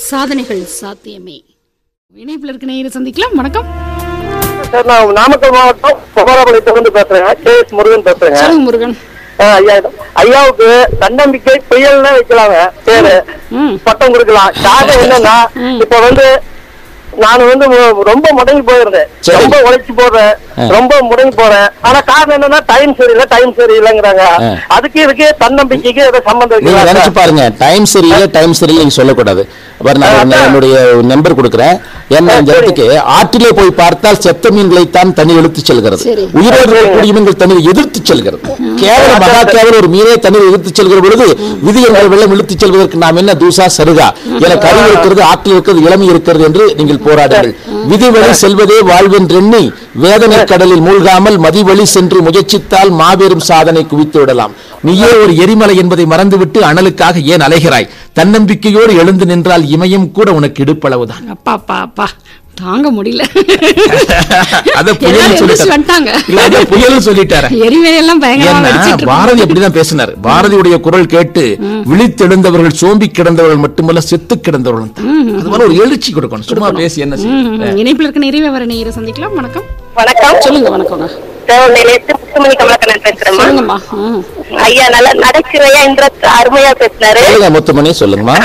சாதனைகள் சாத்தியமே இணைப்பில் இருக்க நேயரை சந்திக்கலாம் வணக்கம் சார் நான் நாமக்கல் மாவட்டம் குமாரபாளையத்திலிருந்து பேசுறேங்க கே எஸ் முருகன் பேசுறேங்க சொல்லுங்க முருகன் ஆ, ஐயா ஐயாவுக்கு தன்னம்பிக்கை புயல்னு வைக்கலாங்க பேரு ம் பட்டம் கொடுக்கலாம் காரணம் என்னன்னா இப்ப வந்து நான் வந்து மு- ரொம்ப முடங்கி போயிருந்தேன் சரி. ரொம்ப உழைச்சு போறேன் ஆ. ரொம்ப முடங்கி போறேன் ஆனா காரணம் என்னன்னா டைம் சரியில்லை டைம் சரியில்லைங்கிறாங்க ஆ. அதுக்கு இதுக்கு தன்னம்பிக்கைக்கு ஏதோ சம்பந்தம் நீங்க இருக்குங்களா நினைச்சு சார்? பாருங்க டைம் சரியில்லை டைம் சரியில்லை நீங்க சொல்லக்கூடாது பாரு நான் ஒரு அதான். என்னுடைய நம்பர் கொடுக்குறேன் என்ன இந்த சரி. இடத்துக்கு ஆற்றிலே போய் பார்த்தால் செத்த மீன்களைத்தான் தண்ணீர் இழுத்து செல்கிறது சரி. உயிரோடு இருக்கக்கூடிய மீன்கள் தண்ணீர் எதிர்த்து செல்கிறது கேவல மகா கேவல ஒரு மீனே தண்ணீர் எதிர்த்து செல்கிற பொழுது விதி என்ற வெள்ளம் இழுத்து செல்வதற்கு நாம் என்ன தூசா சருகா எனக்கு அறிவு இருக்கிறது ஆற்றில் இருக்கிறது இளமை இருக்கிறது என்று நீங்கள் போராடுங்கள் விதி வழி செல்வதே வாழ்வென்றெண்ணி வேதனை கடலில் மூழ்காமல் மதிவழி சென்று முயற்சித்தால் மாபெரும் சாதனை குவித்து விடலாம் நீயே ஒரு எரிமலை என்பதை மறந்துவிட்டு அனலுக்காக ஏன் அலைகிறாய் தன்னம்பிக்கையோடு எழுந்து நின்றால் இமயம் கூட உனக்கு இடுப்பளவுதான் அப்பா அப்பா அப்பா தாங்க முடியல அத புயல் எல்லாரும் எந்திரிச்சு சொல்லிட்டாரு வந்துட்டாங்க இல்ல, அத புயல் சொல்லிட்டாரு எரிமலை எல்லாம் பயங்கரமா ஏன்னா வெடிச்சிட்டு இருக்கு. பாரதி அப்படிதான் பேசினார் பாரதியுடைய குரல் கேட்டு விழித்தெழுந்தவர்கள் சோம்பி கிடந்தவர்கள் மட்டுமல்ல செத்து கிடந்தவர்கள் தான். அது போல ஒரு எழுச்சி கொடுக்கணும் சும்மா பேசி என்ன செய்ய? ம், ம். இணைப்பில் இருக்க நிறைவே வர நேயரை சந்திக்கலாம் வணக்கம் வணக்கம் சொல்லுங்க வணக்கங்க தேவநிலையத்து முத்துமணி கமலக்கண்ணன் பேசுறேம்மா சொல்லுங்கம்மா ம். ஐயா நல்லா நடைக்கிறையா என்ற அருமையா பேசினாரு சொல்லுங்க முத்துமணி சொல்லுங்கம்மா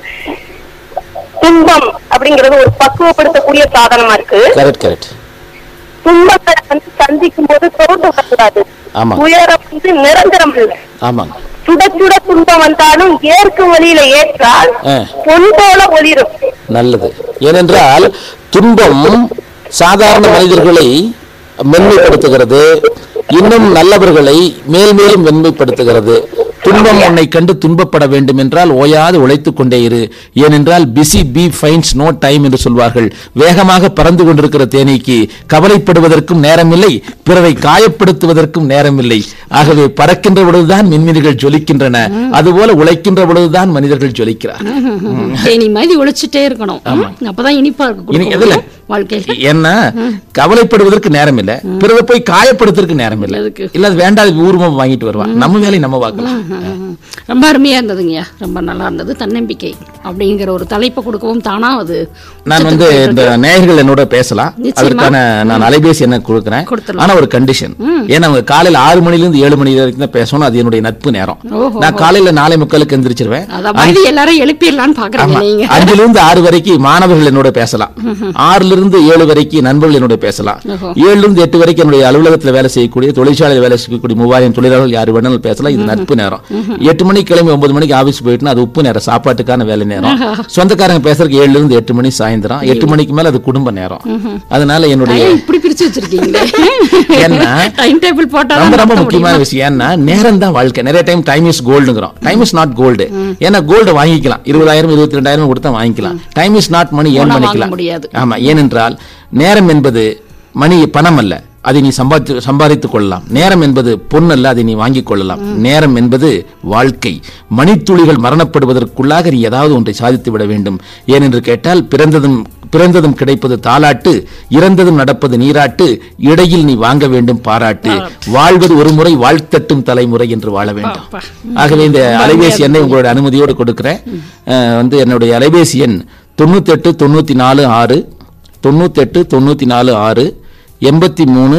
துன்பம் அப்படிங்கிறது ஒரு பக்குவப்படுத்தக்கூடிய சாதனமா இருக்கு கரெக்ட் கரெக்ட் துன்பத்தை வந்து சந்திக்கும் போது தோண்டு வரக்கூடாது ஆமா. உயரம் வந்து நிரந்தரம் இல்லை ஆமாங்க சுட சுட துன்பம் வந்தாலும் ஏற்கும் வழியில ஏற்றால் ஆ. பொன் போல ஒளிரும் நல்லது ஏனென்றால் துன்பம் சாதாரண மனிதர்களை மென்மைப்படுத்துகிறது இன்னும் நல்லவர்களை மேல் மேலும் மென்மைப்படுத்துகிறது துன்பம் உன்னை கண்டு துன்பப்பட வேண்டும் என்றால் ஓயாது உழைத்துக் கொண்டே இரு ஏனென்றால் busy bee finds no time என்று சொல்வார்கள் வேகமாக பறந்து கொண்டிருக்கிற தேனீக்கு கவலைப்படுவதற்கும் நேரமில்லை பிறரை காயப்படுத்துவதற்கும் நேரமில்லை ஆகவே பறக்கின்ற பொழுதுதான் மின்மினிகள் ஜொலிக்கின்றன அதுபோல உழைக்கின்ற பொழுதுதான் மனிதர்கள் ஜொலிக்கிறார் தேனி மாதிரி உழைச்சிட்டே இருக்கணும் ம். அப்பதான் இனிப்பா இனி இருக்கு எதுல வாழ்க்கையில ஏன்னா கவலைப்படுவதற்கு நேரம் இல்ல பிறரை போய் காயப்படுத்துறதுக்கு நேரம் இல்ல எதுக்கு? இல்ல அது வேண்டாத ஊர்வம் வாங்கிட்டு வருவான் நம்ம வேலையை நம்ம பார்க்கலாம் ம். ரொம்ப அருமையா இருந்ததுங்கய்யா ரொம்ப நல்லா இருந்தது தன்னம்பிக்கை அப்படிங்கிற ஒரு தலைப்பை கொடுக்கவும் தானா அது நான் வந்து இந்த நேயர்கள் என்னோட பேசலாம் நிச்சயமா. அதற்கான நான் அலைபேசி என்ன கொடுக்குறேன் கொடுத்துடலாம். ஆனா ஒரு கண்டிஷன் ஏன்னா அவங்க காலையில ஆறு மணில இருந்து ஏழு மணி வரைக்கும் தான் பேசணும் அது என்னுடைய நட்பு நேரம் ஓஹோ. நான் காலையில நாளை முக்காலுக்கு எந்திரிச்சிருவேன் அதான் மாதிரி எல்லாரும் எழுப்பிடலான்னு பாக்குறீங்க ஆமா. நீங்க அஞ்சுல இருந்து ஆறு வரைக்கும் மாணவர்கள் என்னோட பேசலாம் ஆறுல இருந்து ஏழு வரைக்கும் நண்பர்கள் என்னோட பேசலாம் ஓஹோ. ஏழுல இருந்து எட்டு வரைக்கும் என்னுடைய அலுவலகத்துல வேலை செய்யக்கூடிய தொழிற்சாலையில் வேலை செய்யக்கூடிய மூவாயிரம் தொழிலாளர்கள் யாரு வேணாலும் பேசலாம் இது நட்பு நேரம் எட்டு மணிக்கு கிளம்பி ஒன்பது மணிக்கு ஆபீஸ் போயிட்டுனா அது உப்பு நேரம் சாப்பாட்டுக்கான வேலை நேரம் சொந்தக்காரங்க பேசுறதுக்கு ஏழுல இருந்து எட்டு மணி சாயந்தரம் எட்டு மணிக்கு மேல அது குடும்ப நேரம் அதனால என்னுடைய ஏன் இப்படி பிரிச்சு வச்சிருக்கீங்களே ஏன்னா, டைம் டேபிள் போட்டா ரொம்ப ரொம்ப முக்கியமான விஷயம் ஏன்னா நேரம் தான் வாழ்க்கை நிறைய டைம் டைம் இஸ் கோல்டுங்கிறோம் டைம் இஸ் நாட் கோல்டு ஏன்னா கோல்டு வாங்கிக்கலாம் இருபதாயிரம் இருபத்தி ரெண்டாயிரம் கொடுத்தா வாங்கிக்கலாம் டைம் இஸ் நாட் மணி ஏன் போனா வாங்க பண்ணிக்கலாம் முடியாது. ஆமா ஏனென்றால் நேரம் என்பது மணி பணம் அல்ல அதை நீ சம்பாதித்து சம்பாதித்துக் கொள்ளலாம் நேரம் என்பது பொன் அல்ல அதை நீ வாங்கிக் கொள்ளலாம் நேரம் என்பது வாழ்க்கை மணித்துளிகள் மரணப்படுவதற்குள்ளாக நீ ஏதாவது ஒன்றை சாதித்து விட வேண்டும் ஏனென்று கேட்டால் பிறந்ததும் பிறந்ததும் கிடைப்பது தாலாட்டு இறந்ததும் நடப்பது நீராட்டு இடையில் நீ வாங்க வேண்டும் பாராட்டு வாழ்வது ஒரு முறை வாழ்த்தட்டும் தலைமுறை என்று வாழ வேண்டும் அப்பா. ஆகவே இந்த அலைபேசி எண்ணை உங்களுடைய அனுமதியோடு கொடுக்கிறேன் அஹ், வந்து என்னுடைய அலைபேசி எண் தொண்ணூத்தெட்டு தொண்ணூத்தி நாலு ஆறு தொண்ணூத்தெட்டு தொண்ணூத்தி நாலு ஆறு எண்பத்தி மூணு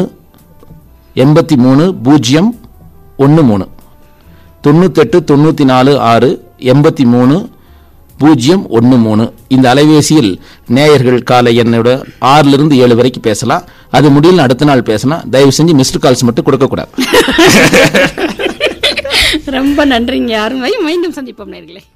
எண்பத்தி மூணு பூஜ்ஜியம் ஒன்று மூணு தொண்ணூத்தெட்டு தொண்ணூத்தி நாலு ஆறு எண்பத்தி மூணு பூஜ்ஜியம் ஒன்று மூணு இந்த அலைபேசியில் நேயர்கள் காலை என்னோட ஆறுல இருந்து ஏழு வரைக்கும் பேசலாம் அது முடியல அடுத்த நாள் பேசலாம் தயவு செஞ்சு மிஸ்டு கால்ஸ் மட்டும் கொடுக்கக்கூடாது ரொம்ப நன்றிங்க அருமை மீண்டும் சந்திப்போம் நேர்களே